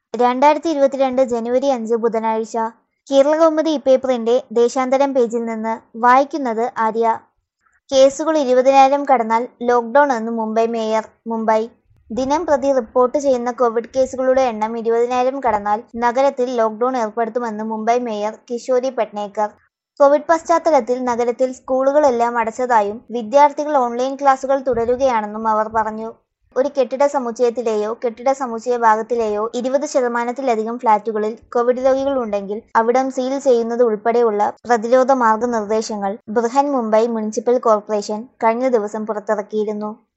രണ്ടായിരത്തി ഇരുപത്തിരണ്ട് ജനുവരി അഞ്ച് ബുധനാഴ്ച കേരളകൗമുദി ഇപ്പേപ്പറിന്റെ ദേശാന്തരം പേജിൽ നിന്ന് വായിക്കുന്നത് ആര്യ കേസുകൾ ഇരുപതിനായിരം കടന്നാൽ ലോക്ഡൌൺ എന്ന് മുംബൈ മേയർ മുംബൈ ദിനം പ്രതി റിപ്പോർട്ട് ചെയ്യുന്ന കോവിഡ് കേസുകളുടെ എണ്ണം ഇരുപതിനായിരം കടന്നാൽ നഗരത്തിൽ ലോക്ഡൌൺ ഏർപ്പെടുത്തുമെന്ന് മുംബൈ മേയർ കിഷോരി പെട്നേക്കർ കോവിഡ് പശ്ചാത്തലത്തിൽ നഗരത്തിൽ സ്കൂളുകളെല്ലാം അടച്ചതായും വിദ്യാർത്ഥികൾ ഓൺലൈൻ ക്ലാസുകൾ തുടരുകയാണെന്നും അവർ പറഞ്ഞു ഒരു കെട്ടിട സമുച്ചയത്തിലെയോ കെട്ടിട സമുച്ചയ ഭാഗത്തിലെയോ ഇരുപത് ശതമാനത്തിലധികം ഫ്ളാറ്റുകളിൽ കോവിഡ് രോഗികൾ ഉണ്ടെങ്കിൽ അവിടം സീൽ ചെയ്യുന്നത് ഉൾപ്പെടെയുള്ള പ്രതിരോധ മാർഗനിർദ്ദേശങ്ങൾ ബൃഹൻ മുംബൈ മുനിസിപ്പൽ കോർപ്പറേഷൻ കഴിഞ്ഞ ദിവസം പുറത്തിറക്കിയിരുന്നു